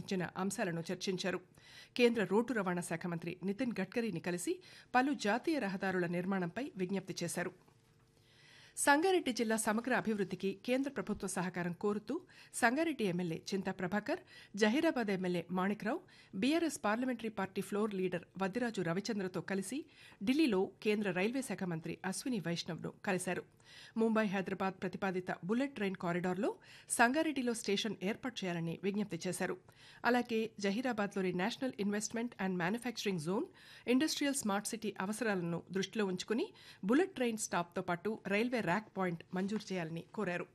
సంబంధించిన అంశాలను చర్చించారు కేంద్ర రోడ్డు రవాణా శాఖ మంత్రి నితిన్ గడ్కరీని కలిసి పలు జాతీయ రహదారుల నిర్మాణంపై విజ్ఞప్తి చేశారు సంగారెడ్డి జిల్లా సమగ్ర అభివృద్ధికి కేంద్ర ప్రభుత్వ సహకారం కోరుతూ Sangareddy MLA Chinta Prabhakar Zaheerabad MLA Manikrao BRS parliamentary party floor leader Vaddiraju రవిచంద్రతో కలిసి ఢిల్లీలో కేంద్ర రైల్వే శాఖ మంత్రి అశ్విని వైష్ణవ్ను కలిశారు ముంబై హైదరాబాద్ ప్రతిపాదిత బుల్లెట్ ట్రైన్ కారిడార్లో సంగారెడ్డిలో స్టేషన్ ఏర్పాటు చేయాలని విజ్ఞప్తి చేశారు అలాగే జహీరాబాద్లోని national investment and manufacturing zone industrial smart city అవసరాలను దృష్టిలో ఉంచుకుని బుల్లెట్ ట్రైన్ స్టాప్తో పాటు రైల్వే ర్యాక్ పాయింట్ మంజూరు చేయాలని కోరారు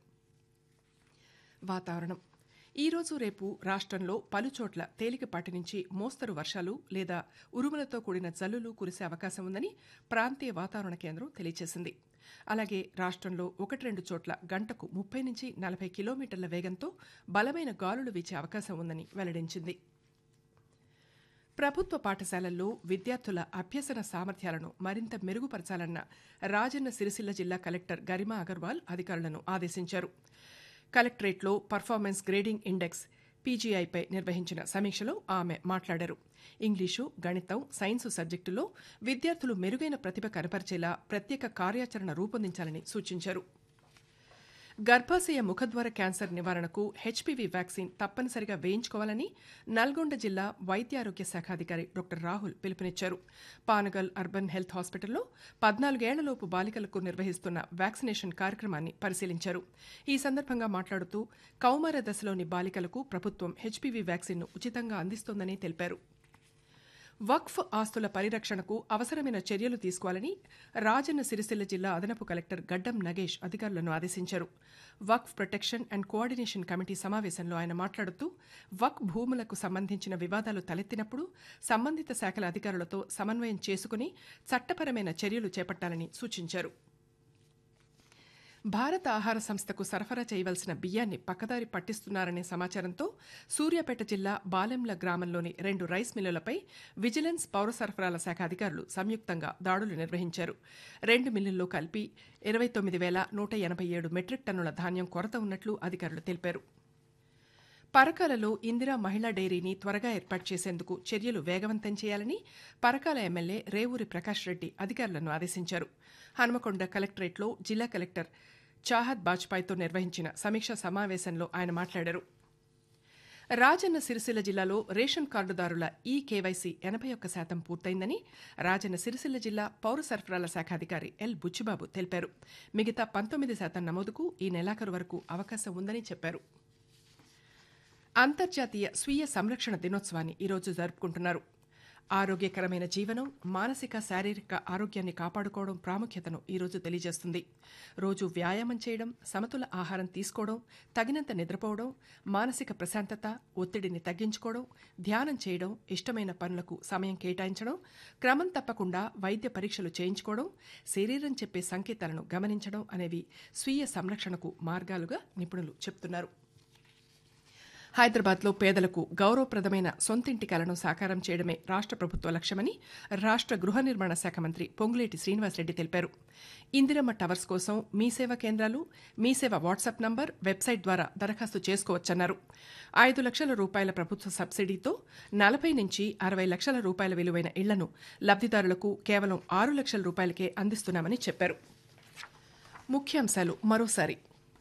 వాతావరణం ఈ రోజు రేపు రాష్ట్రంలో పలుచోట్ల తేలికపాటి నుంచి మోస్తరు వర్షాలు లేదా ఉరుములతో కూడిన జల్లులు కురిసే అవకాశం ఉందని ప్రాంతీయ వాతావరణ కేంద్రం తెలియజేసింది అలాగే రాష్ట్రంలో ఒకటి రెండు చోట్ల గంటకు ముప్పై నుంచి నలభై కిలోమీటర్ల వేగంతో బలమైన గాలులు వీచే అవకాశం ఉందని వెల్లడించింది ప్రభుత్వ పాఠశాలల్లో విద్యార్థుల అభ్యసన సామర్థ్యాలను మరింత మెరుగుపరచాలన్న రాజన్న సిరిసిల్ల జిల్లా కలెక్టర్ గరిమా అగర్వాల్ అధికారులను ఆదేశించారు కలెక్టరేట్లో పర్ఫార్మెన్స్ గ్రేడింగ్ ఇండెక్స్ పీజీఐపై నిర్వహించిన సమీక్షలో ఆమె మాట్లాడారు ఇంగ్లీషు గణితం సైన్సు సబ్జెక్టులో విద్యార్థులు మెరుగైన ప్రతిభ కనపరిచేలా ప్రత్యేక కార్యాచరణ రూపొందించాలని సూచించారు గర్భాశయ ముఖద్వార క్యాన్సర్ నివారణకు హెచ్పివి వ్యాక్సిన్ తప్పనిసరిగా వేయించుకోవాలని నల్గొండ జిల్లా వైద్యారోగ్య శాఖ అధికారి డాక్టర్ రాహుల్ పిలుపునిచ్చారు పానగల్ అర్బన్ హెల్త్ హాస్పిటల్లో పద్నాలుగేళ్లలోపు బాలికలకు నిర్వహిస్తున్న వ్యాక్సినేషన్ కార్యక్రమాన్ని పరిశీలించారు ఈ సందర్భంగా మాట్లాడుతూ కౌమార దశలోని బాలికలకు ప్రభుత్వం హెచ్పివి వ్యాక్సిన్ను ఉచితంగా అందిస్తోందని తెలిపారు వక్ఫ్ ఆస్తుల పరిరక్షణకు అవసరమైన చర్యలు తీసుకోవాలని రాజన్న సిరిసిల్ల జిల్లా అదనపు కలెక్టర్ గడ్డం నగేష్ అధికారులను ఆదేశించారు వక్ఫ్ ప్రొటెక్షన్ అండ్ కోఆర్డినేషన్ కమిటీ సమావేశంలో ఆయన మాట్లాడుతూ వక్ భూములకు సంబంధించిన వివాదాలు తలెత్తినప్పుడు సంబంధిత శాఖల అధికారులతో సమన్వయం చేసుకుని చట్టపరమైన చర్యలు చేపట్టాలని సూచించారు భారత ఆహార సంస్థకు సరఫరా చేయవలసిన బియ్యాన్ని పక్కదారి పట్టిస్తున్నారనే సమాచారంతో సూర్యాపేట జిల్లా బాలెంల గ్రామంలోని రెండు రైస్ మిల్లులపై విజిలెన్స్ పౌర సరఫరాల శాఖ అధికారులు సంయుక్తంగా దాడులు నిర్వహించారు రెండు మిల్లుల్లో కలిపి ఇరవై తొమ్మిది వేల నూట ఎనభై ఏడు మెట్రిక్ టన్నుల ధాన్యం కొరత ఉన్నట్లు అధికారులు తెలిపారు పరకాలలో ఇందిరా మహిళా డైరీని త్వరగా ఏర్పాటు చేసేందుకు చర్యలు వేగవంతం చేయాలని పరకాల ఎమ్మెల్యే రేవూరి ప్రకాష్ రెడ్డి అధికారులను ఆదేశించారు హనుమకొండ కలెక్టరేట్లో జిల్లా కలెక్టర్ చాహద్ బాజ్పాయ్తో నిర్వహించిన సమీక్షా సమావేశంలో ఆయన మాట్లాడారు రాజన్న సిరిసిల్ల జిల్లాలో రేషన్ కార్డుదారుల ఈ కేవైసీ ఎనభై ఒక్క శాతం పూర్తయిందని రాజన్న సిరిసిల్ల జిల్లా పౌర సరఫరాల శాఖ అధికారి ఎల్ బుచ్చిబాబు తెలిపారు మిగతా పంతొమ్మిది శాతం నమోదుకు ఈ నెలాఖరు వరకు అవకాశం ఉందని చెప్పారు అంతర్జాతీయ స్వీయ సంరక్షణ దినోత్సవాన్ని ఈరోజు జరుపుకుంటున్నారు ఆరోగ్యకరమైన జీవనం మానసిక శారీరక ఆరోగ్యాన్ని కాపాడుకోవడం ప్రాముఖ్యతను ఈరోజు తెలియజేస్తుంది రోజు వ్యాయామం చేయడం సమతుల ఆహారం తీసుకోవడం తగినంత నిద్రపోవడం మానసిక ప్రశాంతత ఒత్తిడిని తగ్గించుకోవడం ధ్యానం చేయడం ఇష్టమైన పనులకు సమయం కేటాయించడం క్రమం తప్పకుండా వైద్య పరీక్షలు చేయించుకోవడం శరీరం చెప్పే సంకేతాలను గమనించడం అనేవి స్వీయ సంరక్షణకు మార్గాలుగా నిపుణులు చెప్తున్నారు హైదరాబాద్లో పేదలకు గౌరవప్రదమైన సొంతింటి కలను సాకారం చేయడమే రాష్ట్ర ప్రభుత్వ లక్ష్యమని రాష్ట్ర గృహ నిర్మాణ శాఖ మంత్రి పొంగులేటి శ్రీనివాసరెడ్డి తెలిపారు ఇందిరమ్మ టవర్స్ కోసం మీ సేవ కేంద్రాలు మీ సేవ వాట్సాప్ నంబర్ వెబ్సైట్ ద్వారా దరఖాస్తు చేసుకోవచ్చన్నారు ఐదు లక్షల రూపాయల ప్రభుత్వ సబ్సిడీతో నలభై నుంచి అరవై లక్షల రూపాయల విలువైన ఇళ్లను లబ్దిదారులకు కేవలం ఆరు లక్షల రూపాయలకే అందిస్తున్నామని చెప్పారు ముఖ్యాంశాలు మరోసారి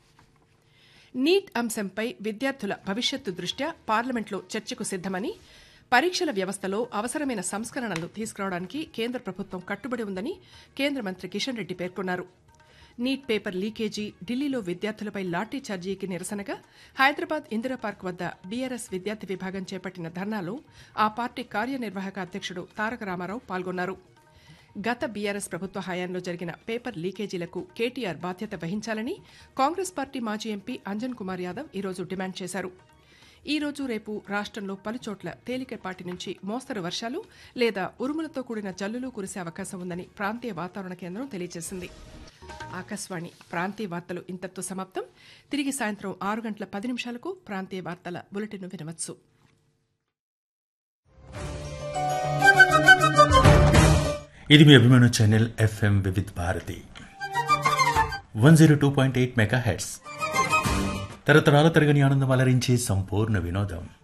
నీట్ అంశంపై విద్యార్థుల భవిష్యత్తు దృష్ట్యా పార్లమెంట్లో చర్చకు సిద్దమని పరీక్షల వ్యవస్థలో అవసరమైన సంస్కరణలు తీసుకురావడానికి కేంద్ర ప్రభుత్వం కట్టుబడి ఉందని కేంద్ర మంత్రి కిషన్ రెడ్డి పేర్కొన్నారు నీట్ పేపర్ లీకేజీ ఢిల్లీలో విద్యార్థులపై లాఠీ ఛార్జీకి నిరసనగా హైదరాబాద్ ఇందిరా పార్క్ వద్ద బీఆర్ఎస్ విద్యార్థి విభాగం చేపట్టిన ధర్నాలో ఆ పార్టీ కార్యనిర్వాహక అధ్యక్షుడు తారక రామారావు పాల్గొన్నారు గత బీఆర్ఎస్ ప్రభుత్వ హయాంలో జరిగిన పేపర్ లీకేజీలకు కేటీఆర్ బాధ్యత వహించాలని కాంగ్రెస్ పార్టీ మాజీ ఎంపీ అంజన్ కుమార్ యాదవ్ ఈరోజు డిమాండ్ చేశారు ఈ రోజు రేపు రాష్ట్రంలో పలుచోట్ల తేలికపాటి నుంచి మోస్తరు వర్షాలు లేదా ఉరుములతో కూడిన జల్లులు కురిసే అవకాశం ఉందని ప్రాంతీయ వాతావరణ కేంద్రం తెలియజేసింది ఆకాశవాణి ప్రాంతీయ వార్తలు ఇంతటితో సమాప్తం తిరిగి సాయంత్రం ఆరు గంటల పది నిమిషాలకు ప్రాంతీయ వార్తల బులెటిన్ వినవచ్చు ఇది మీ అభిమాన channel FM Vividh Bharati one zero two point eight megahertz తరతరాల తరగని ఆనందం అలరించే సంపూర్ణ వినోదం